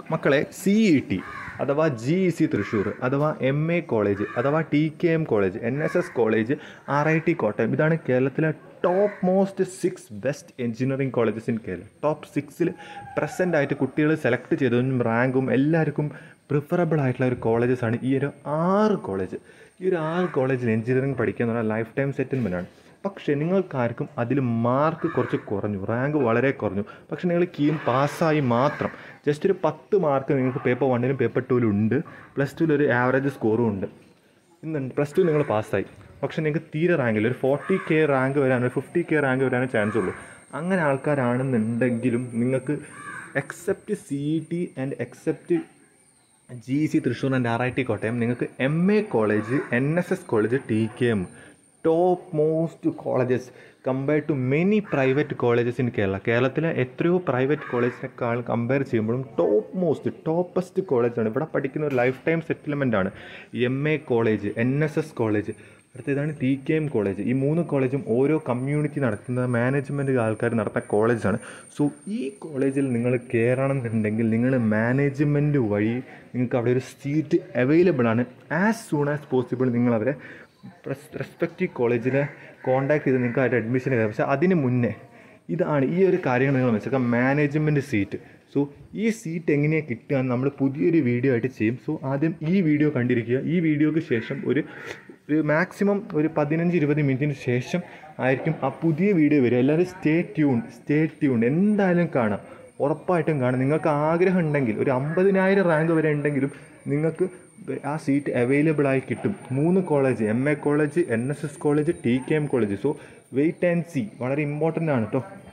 മക്കളെ C E T അഥവാ G E C Thrissur അഥവാ എം എ കോളേജ് അഥവാ T K M college N S S college R I T Kottayam ഇതാണ് കേരളത്തിലെ top most six best engineering colleges in Kerala top സിക്സിൽ present ആയിട്ട് കുട്ടികൾ select ചെയ്തതും റാങ്കും എല്ലാവർക്കും പ്രിഫറബിൾ ആയിട്ടുള്ള ഒരു കോളേജസ് ആണ് ഈ ഒരു ആറ് കോളേജ് ഈ ഒരു ആറ് കോളേജിൽ എഞ്ചിനീയറിംഗ് പഠിക്കുക എന്ന് പറഞ്ഞാൽ ലൈഫ് ടൈം സെറ്റിൽമെൻ്റ് ആണ് പക്ഷേ നിങ്ങൾക്കാർക്കും അതിൽ മാർക്ക് കുറച്ച് കുറഞ്ഞു റാങ്ക് വളരെ കുറഞ്ഞു പക്ഷേ നിങ്ങൾ കീം പാസ്സായി മാത്രം ജസ്റ്റ് ഒരു പത്ത് മാർക്ക് നിങ്ങൾക്ക് പേപ്പർ വണ്ണിലും പേപ്പർ ടൂവിലും ഉണ്ട് പ്ലസ് ടുവിൽ ഒരു ആവറേജ് സ്കോറും ഉണ്ട് ഇന്നുണ്ട് പ്ലസ് ടു നിങ്ങൾ പാസ്സായി പക്ഷേ നിങ്ങൾക്ക് തീരെ റാങ്കില്ല ഒരു ഫോർട്ടി കെ റാങ്ക് വരാൻ ഒരു ഫിഫ്റ്റി കെ റാങ്ക് വരാനേ ചാൻസ് ഉള്ളൂ അങ്ങനെ ആൾക്കാരാണെന്നുണ്ടെങ്കിലും നിങ്ങൾക്ക് except C E T and except G C Thrissur and R I T Kottayam നിങ്ങൾക്ക് M A college N S S college T K M top most colleges compared to many private colleges in Kerala കേരളത്തിലെ എത്രയോ private കോളേജിനേക്കാൾ compare ചെയ്യുമ്പോഴും top most toppest കോളേജാണ് ഇവിടെ പഠിക്കുന്ന ഒരു life time settlement ആണ് M A college N S S college അടുത്തതാണ് ടി കെ എം കോളേജ് ഈ മൂന്ന് കോളേജും ഓരോ കമ്മ്യൂണിറ്റി നടത്തുന്ന മാനേജ്മെൻറ്റ് ആൾക്കാർ നടത്തുന്ന കോളേജാണ് സോ ഈ കോളേജിൽ നിങ്ങൾ കയറണം എന്നുണ്ടെങ്കിൽ നിങ്ങൾ മാനേജ്മെൻറ്റ് വഴി നിങ്ങൾക്ക് അവിടെ ഒരു സീറ്റ് അവൈലബിൾ ആണ് ആസ് സൂൺ ആസ് പോസിബിൾ നിങ്ങൾ അവരെ റെസ്പെക്റ്റീവ് കോളേജിലെ കോൺടാക്ട് ചെയ്ത് നിങ്ങൾക്ക് അവരുടെ അഡ്മിഷൻ കയറാം പക്ഷേ അതിന് മുന്നേ ഇതാണ് ഈ ഒരു കാര്യങ്ങൾ നിങ്ങൾ മനസ്സിലാക്കുക മാനേജ്മെൻറ്റ് സീറ്റ് സോ ഈ സീറ്റ് എങ്ങനെയാണ് കിട്ടുക എന്ന് നമ്മൾ പുതിയൊരു വീഡിയോ ആയിട്ട് ചെയ്യും സോ ആദ്യം ഈ വീഡിയോ കണ്ടിരിക്കുക ഈ വീഡിയോക്ക് ശേഷം ഒരു ഒരു മാക്സിമം ഒരു പതിനഞ്ച് ഇരുപത് മിനിറ്റിന് ശേഷം ആയിരിക്കും ആ പുതിയ വീഡിയോ വരിക എല്ലാവരും സ്റ്റേ ട്യൂൺ സ്റ്റേ ട്യൂൺ എന്തായാലും കാണാം ഉറപ്പായിട്ടും കാണാം നിങ്ങൾക്ക് ആഗ്രഹം ഉണ്ടെങ്കിൽ ഒരു അമ്പതിനായിരം റാങ്ക് വരെ ഉണ്ടെങ്കിലും നിങ്ങൾക്ക് ആ സീറ്റ് അവൈലബിൾ ആയി കിട്ടും മൂന്ന് college M A college N S S college T K M college so wait and see വളരെ ഇമ്പോർട്ടൻ്റ് ആണ് കേട്ടോ